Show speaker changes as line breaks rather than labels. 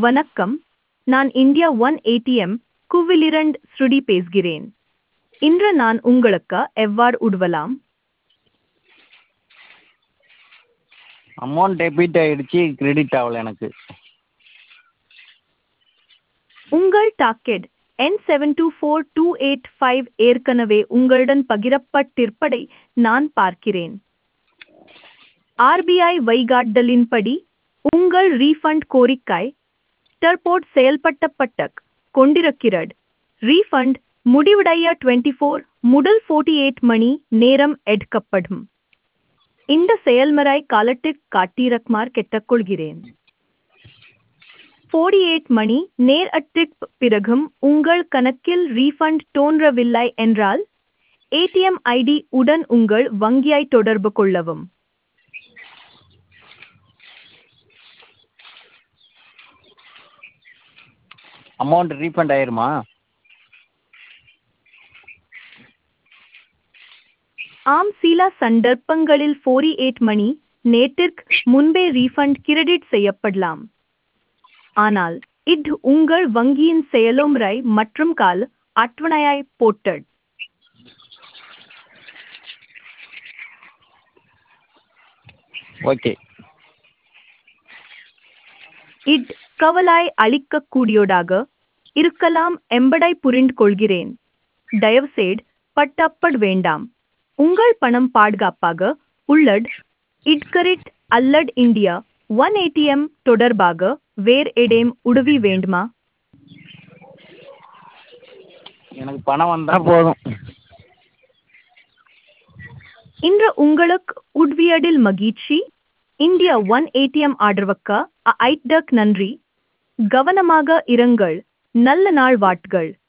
வணக்கம் நான் India one ATM குவிலிரண்ட் ஸ்ருடி பேசுகிறேன் இன்று நான் உங்களுக்கு எவ்வாறு உதவலாம்
அமௌண்ட் டெபிட் ஆகிடுச்சி கிரெடிட் ஆகல எனக்கு
உங்கள் டாக்கெட் என் seven two four two eight five ஏற்கனவே உங்களுடன் பகிரப்பட்டிருப்பதை நான் பார்க்கிறேன் ஆர்பிஐ வழிகாட்டுதலின்படி உங்கள் ரீஃபண்ட் கோரிக்கை டர்போர்ட் செயல்பட்டப்பட்ட கொண்டிருக்கிறது ரீஃபண்ட் முடிவடைய டுவெண்ட்டி ஃபோர் முதல் ஃபோர்ட்டி எயிட் மணி நேரம் எடுக்கப்படும் இந்த செயல்முறை காலத்திற்கு காட்டியிருக்குமாறு கேட்டுக்கொள்கிறேன் ஃபோர்டி எயிட் மணி நேரத்திற்கு பிறகும் உங்கள் கணக்கில் ரீஃபண்ட் தோன்றவில்லை என்றால் ஏடிஎம் ஐடி உடன் உங்கள் வங்கியை தொடர்பு கொள்ளவும்
அமௌண்ட் ரீஃபண்ட் ஆயிருமா
ஆம் சில சந்தர்ப்பங்களில் ஃபோர்டி எயிட் மணி நேரத்திற்கு முன்பே ரீஃபண்ட் கிரெடிட் செய்யப்படலாம் ஆனால் இது உங்கள் வங்கியின் செயல்முறை மற்றும் கால் அட்டவணையை போட்டது
ஓகே
இது கவலை அளிக்கக்கூடியதாக இருக்கலாம் என்பதை புரிந்து கொள்கிறேன் தயவுசெய்து பட்டப்பட வேண்டாம் உங்கள் பணம் பாதுகாப்பாக உள்ளது இட்கரிட் அல்லது இந்தியா ஒன் ஏடிஎம் தொடர்பாக வேறு ஏதேனும் உதவி வேண்டுமா
எனக்கு பணம் வந்தால் போதும்
இன்று உங்களுக்கு உதவியதில் மகிழ்ச்சி இந்தியா ஒன் ஏடிஎம் ஆதரவுக்கு ஐட்டக் நன்றி கவனமாக இருங்கள் நல்ல நாள் வாட்கள்